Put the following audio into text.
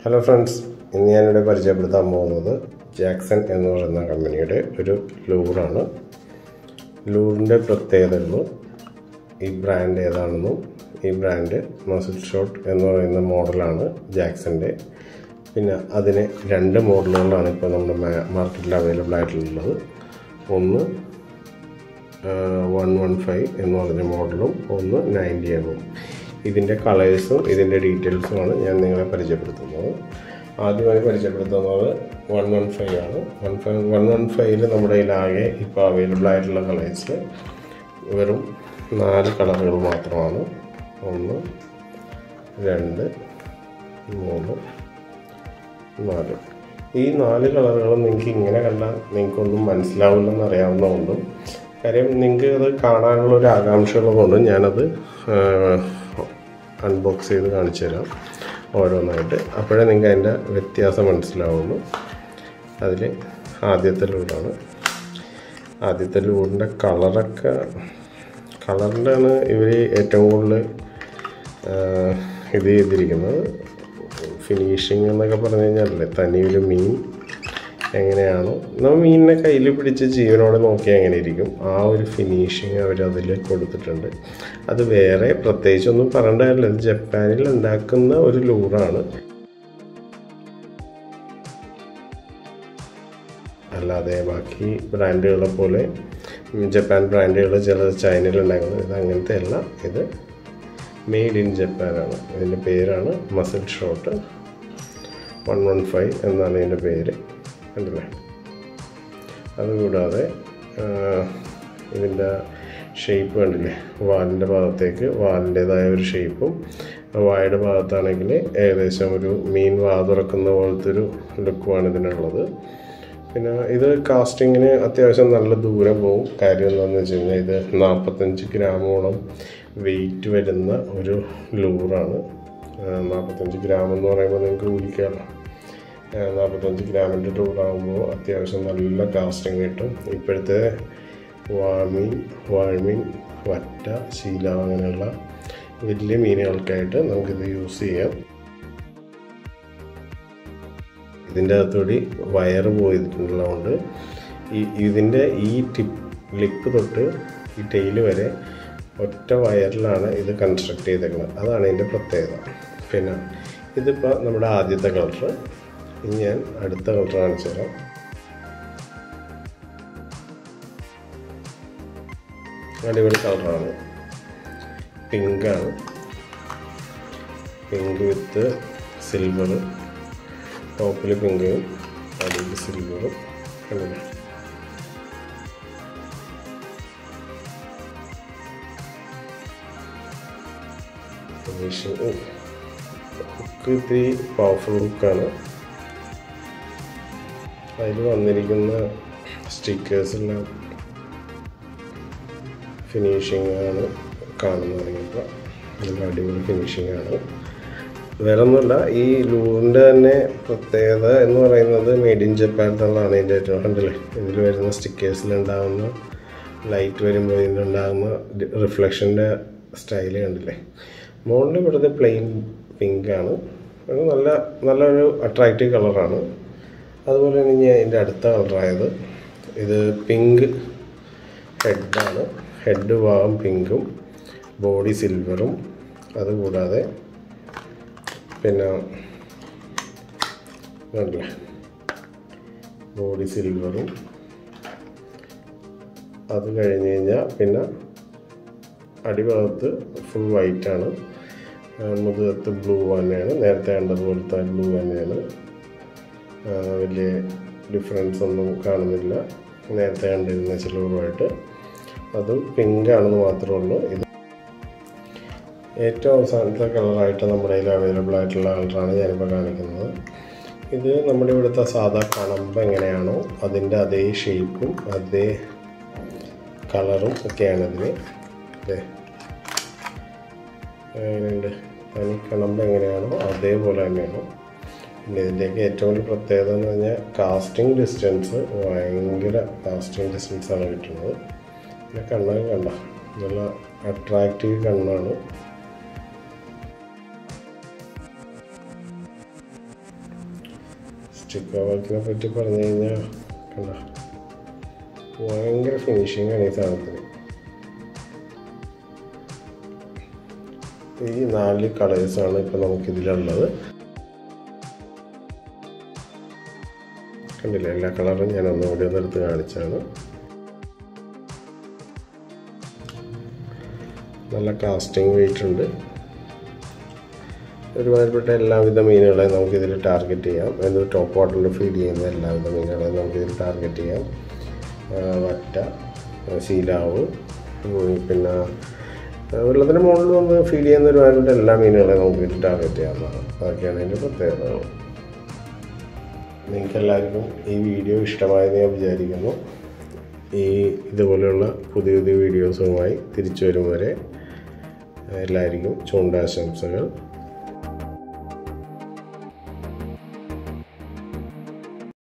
hello friends ഇന്ന് ഞാനിവിടെ പരിചയപ്പെടുത്താൻ പോകുന്നത് ജാക്സൺ എന്ന് പറയുന്ന കമ്പനിയുടെ ഒരു ലൂറാണ് ലൂറിൻ്റെ പ്രത്യേകതകളും ഈ ബ്രാൻഡ് ഏതാണെന്നും ഈ ബ്രാൻഡ് മസിൽ ഷോട്ട് എന്ന് പറയുന്ന മോഡലാണ് ജാക്സൻ്റെ പിന്നെ അതിന് രണ്ട് മോഡലുകളാണ് ഇപ്പോൾ നമ്മുടെ മാർക്കറ്റിൽ അവൈലബിൾ ആയിട്ടുള്ളത് ഒന്ന് വൺ വൺ ഫൈവ് എന്ന് പറഞ്ഞ മോഡലും ഒന്ന് നയൻറ്റി എമ്മും ഇതിൻ്റെ കളേഴ്സും ഇതിൻ്റെ ഡീറ്റെയിൽസുമാണ് ഞാൻ നിങ്ങളെ പരിചയപ്പെടുത്തുന്നത് ആദ്യമായി പരിചയപ്പെടുത്തുന്നത് വൺ വൺ ഫൈവ് ആണ് വൺ ഫൈവ് വൺ വൺ ഫൈവിൽ നമ്മുടെ കയ്യിലാകെ ഇപ്പോൾ അവൈലബിൾ ആയിട്ടുള്ള കളേഴ്സ് വെറും നാല് കളറുകൾ മാത്രമാണ് ഒന്ന് രണ്ട് മൂന്ന് നാല് ഈ നാല് കളറുകളും നിങ്ങൾക്ക് ഇങ്ങനെ കണ്ടാൽ നിങ്ങൾക്കൊന്നും മനസ്സിലാവില്ലെന്ന് അറിയാവുന്നതുകൊണ്ടും കാര്യം നിങ്ങൾക്ക് അത് കാണാനുള്ള ഒരു ആകാംക്ഷ ഉള്ളതുകൊണ്ടും ഞാനത് അൺബോക്സ് ചെയ്ത് കാണിച്ചു തരാം ഓരോന്നായിട്ട് അപ്പോഴേ നിങ്ങൾക്ക് അതിൻ്റെ വ്യത്യാസം മനസ്സിലാവുള്ളൂ അതിൽ ആദ്യത്തെ ലൂഡാണ് ആദ്യത്തെ ലൂഡിൻ്റെ കളറൊക്കെ കളറിൻ്റെ ആണ് ഇവർ ഏറ്റവും കൂടുതൽ ഇത് ചെയ്തിരിക്കുന്നത് ഫിനിഷിങ് എന്നൊക്കെ പറഞ്ഞു കഴിഞ്ഞാലല്ലേ തനിയൊരു മീൻ എങ്ങനെയാണോ നമ്മൾ മീനിനെ കയ്യിൽ പിടിച്ച് ജീവനോടെ നോക്കിയാൽ എങ്ങനെ ഇരിക്കും ആ ഒരു ഫിനിഷിങ് അവർ അതിൽ കൊടുത്തിട്ടുണ്ട് അത് വേറെ പ്രത്യേകിച്ചൊന്നും പറയേണ്ട കാര്യമില്ല ഇത് ജപ്പാനിൽ ഉണ്ടാക്കുന്ന ഒരു ലൂറാണ് അല്ലാതെ ബാക്കി ബ്രാൻഡുകളെ പോലെ ജപ്പാൻ ബ്രാൻഡുകൾ ചില ചൈനയിൽ ഉണ്ടാക്കുന്നത് ഇത് അങ്ങനത്തെ അല്ല ഇത് മെയ്ഡ് ഇൻ ജപ്പാനാണ് ഇതിൻ്റെ പേരാണ് muscle shot one one five എന്നാണ് ഇതിൻ്റെ പേര് കണ്ടില്ലേ അതുകൂടാതെ ഇതിൻ്റെ ഷേപ്പ് കണ്ടില്ലേ വാലിൻ്റെ ഭാഗത്തേക്ക് വാലിൻ്റേതായ ഒരു ഷേപ്പും വായുടെ ഭാഗത്താണെങ്കിൽ ഏകദേശം ഒരു മീൻ വാ തുറക്കുന്ന പോലത്തെ ഒരു ലുക്കുമാണ് ഇതിനുള്ളത് പിന്നെ ഇത് കാസ്റ്റിങ്ങിന് അത്യാവശ്യം നല്ല ദൂരം പോകും കാര്യം എന്താണെന്ന് വെച്ച് കഴിഞ്ഞാൽ ഇത് നാൽപ്പത്തഞ്ച് ഗ്രാമോളം വെയിറ്റ് വരുന്ന ഒരു ലൂറാണ് നാൽപ്പത്തഞ്ച് ഗ്രാം എന്ന് പറയുമ്പോൾ നിങ്ങൾക്ക് ഊഹിക്കാമല്ലോ നാൽപ്പത്തഞ്ച് ഗ്രാമിൻ്റെ ലൂറാകുമ്പോൾ അത്യാവശ്യം നല്ല കാസ്റ്റിംഗ് കിട്ടും ഇപ്പോഴത്തെ വാമീൻ വാഴ്മീൻ വറ്റ ശീല അങ്ങനെയുള്ള വലിയ മീനുകൾക്കായിട്ട് നമുക്കിത് യൂസ് ചെയ്യാം ഇതിൻ്റെ അകത്തുകൂടി വയറ് പോയിട്ടുള്ളതുകൊണ്ട് ഈ ഇതിൻ്റെ ഈ ടിപ്പ് ലിപ്പ് തൊട്ട് ഈ ടെയില് വരെ ഒറ്റ വയറിലാണ് ഇത് കൺസ്ട്രക്ട് ചെയ്തേക്കുന്നത് അതാണ് ഇതിൻ്റെ പ്രത്യേകത പിന്നെ ഇതിപ്പോൾ നമ്മുടെ ആദ്യത്തെ കളർ ഇനി ഞാൻ അടുത്ത കളർ കാണിച്ചു തരാം അടിപൊളി കളറാണ് പിങ്കാണ് പിങ്ക് വിത്ത് സിൽവർ ടോപ്പിൽ പിങ്കും അടിയിൽ സിൽവറും കണ്ടില്ലേ ഫിനിഷിങ് ഹുക്ക് ഇത്തിരി പവർഫുൾ ഹുക്കാണ് അതിൽ വന്നിരിക്കുന്ന സ്റ്റിക്കേഴ്സെല്ലാം ഫിനിഷിംഗ് ആണ് കാണുന്നത് ഇപ്പോൾ നല്ല അടിപൊളി ഫിനിഷിംഗ് ആണ് വേറെ ഒന്നുമില്ല ഈ ലൂറിൻ്റെ തന്നെ പ്രത്യേകത എന്ന് പറയുന്നത് മെയ്ഡ് ഇൻ ജപ്പാൻ എന്നുള്ളതാണ് ഇതിൻ്റെ ഏറ്റവും കണ്ടില്ലേ ഇതിൽ വരുന്ന സ്റ്റിക്കേഴ്സിലുണ്ടാകുന്ന ലൈറ്റ് വരുമ്പോൾ ഇതിലുണ്ടാകുന്ന റിഫ്ലക്ഷൻ്റെ സ്റ്റൈൽ കണ്ടില്ലേ മുകളിൽ ഇവിടുത്തെ പ്ലെയിൻ പിങ്ക് ആണ് ഒരു നല്ല നല്ലൊരു അട്രാക്റ്റീവ് കളറാണ് അതുപോലെ തന്നെ ഇനി അതിൻ്റെ അടുത്ത കളറായത് ഇത് പിങ്ക് ഹെഡാണ് ഹെഡ് ഭാഗം പിങ്കും ബോഡി സിൽവറും അതുകൂടാതെ പിന്നെ കണ്ടില്ലേ ബോഡി സിൽവറും അത് കഴിഞ്ഞ് കഴിഞ്ഞാൽ പിന്നെ അടിഭാഗത്ത് ഫുൾ വൈറ്റാണ് മുതുകത്ത് ബ്ലൂ തന്നെയാണ് നേരത്തെ കണ്ടതുപോലത്തെ ബ്ലൂ തന്നെയാണ് വലിയ ഡിഫറൻസ് ഒന്നും കാണുന്നില്ല നേരത്തെ കണ്ടിരുന്ന ചിലവുമായിട്ട് അത് പിങ്ക് ആണെന്ന് മാത്രമേ ഉള്ളൂ ഇത് ഏറ്റവും അവസാനത്തെ കളറായിട്ട് നമ്മുടെ കയ്യിൽ അവൈലബിൾ ആയിട്ടുള്ള കളറാണ് ഞാനിപ്പോൾ കാണിക്കുന്നത് ഇത് നമ്മുടെ ഇവിടുത്തെ സാധാ കണമ്പ് എങ്ങനെയാണോ അതിൻ്റെ അതേ ഷേപ്പും അതേ കളറും ഒക്കെയാണ് ഇതിന് അതെ എങ്ങനെയുണ്ട് തനി കണമ്പ് എങ്ങനെയാണോ അതേപോലെ തന്നെയാണ് പിന്നെ ഇതിൻ്റെയൊക്കെ ഏറ്റവും വലിയ പ്രത്യേകത എന്ന് പറഞ്ഞാൽ കാസ്റ്റിംഗ് ഡിസ്റ്റൻസ് ഭയങ്കര കാസ്റ്റിംഗ് ഡിസ്റ്റൻസാണ് കിട്ടുന്നത് പിന്നെ കണ്ണൊക്കെ കണ്ട നല്ല സ്റ്റിക്കർ വർക്കിനെ പറ്റി പറഞ്ഞു കഴിഞ്ഞാൽ കണ്ട ഭയങ്കര ഫിനിഷിംഗ് ആണ് ഈ സാധനത്തിന് ഈ നാല് കളേഴ്സാണ് ഇപ്പോൾ നമുക്കിതിലുള്ളത് കണ്ടില്ല എല്ലാ കളറും ഞാൻ ഒന്നുകൂടി ഒന്ന് എടുത്ത് കാണിച്ചാണ് നല്ല കാസ്റ്റിംഗ് വെയിറ്റ് ഉണ്ട് ഒരുമാതിരിപ്പെട്ട എല്ലാവിധ മീനുകളെയും നമുക്കിതിൽ ടാർഗറ്റ് ചെയ്യാം ഇത് ടോപ്പ് വാട്ടറിൽ ഫീഡ് ചെയ്യുന്ന എല്ലാവിധ മീനുകളെയും നമുക്കിതിൽ ടാർഗറ്റ് ചെയ്യാം ആ, വറ്റ ആ, ശീലാവ് ഉം, പിന്നെ ആ, വെള്ളത്തിന് മുകളിൽ വന്ന് ഫീഡ് ചെയ്യുന്ന ഒരുമാതിരിപ്പെട്ട എല്ലാ മീനുകളെയും നമുക്കിതിൽ ടാർഗറ്റ് ചെയ്യാവുന്നതാണ് അതൊക്കെയാണ് ഇതിൻ്റെ പ്രത്യേകതകൾ നിങ്ങൾക്ക് എല്ലാവർക്കും ഈ വീഡിയോ ഇഷ്ടമായെന്ന് ഞാൻ വിചാരിക്കുന്നു ഈ ഇതുപോലെയുള്ള പുതിയ പുതിയ വീഡിയോസുമായി തിരിച്ചു വരും വരെ എല്ലാവർക്കും ചൂണ്ടാശംസകൾ